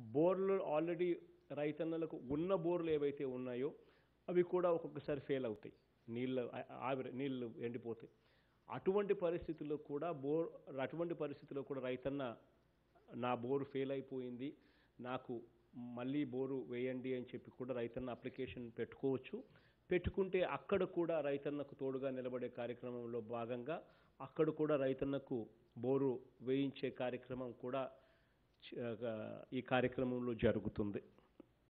బోర్లు ఆల్రెడీ రైతన్నలకు ఉన్న బోర్లు ఏవైతే ఉన్నాయో అవి కూడా ఒక్కొక్కసారి ఫెయిల్ అవుతాయి నీళ్ళు ఆ- ఆవిరి నీళ్ళు ఎండిపోతాయి అటువంటి పరిస్థితుల్లో కూడా బోర్ అటువంటి పరిస్థితుల్లో కూడా రైతన్న నా బోరు ఫెయిల్ అయిపోయింది నాకు మళ్ళీ బోరు వేయండి అని చెప్పి కూడా రైతన్న అప్లికేషన్ పెట్టుకోవచ్చు పెట్టుకుంటే అక్కడ కూడా రైతన్నకు తోడుగా నిలబడే కార్యక్రమంలో భాగంగా అక్కడ కూడా రైతన్నకు బోరు వేయించే కార్యక్రమం కూడా చ- ఈ కార్యక్రమంలో జరుగుతుంది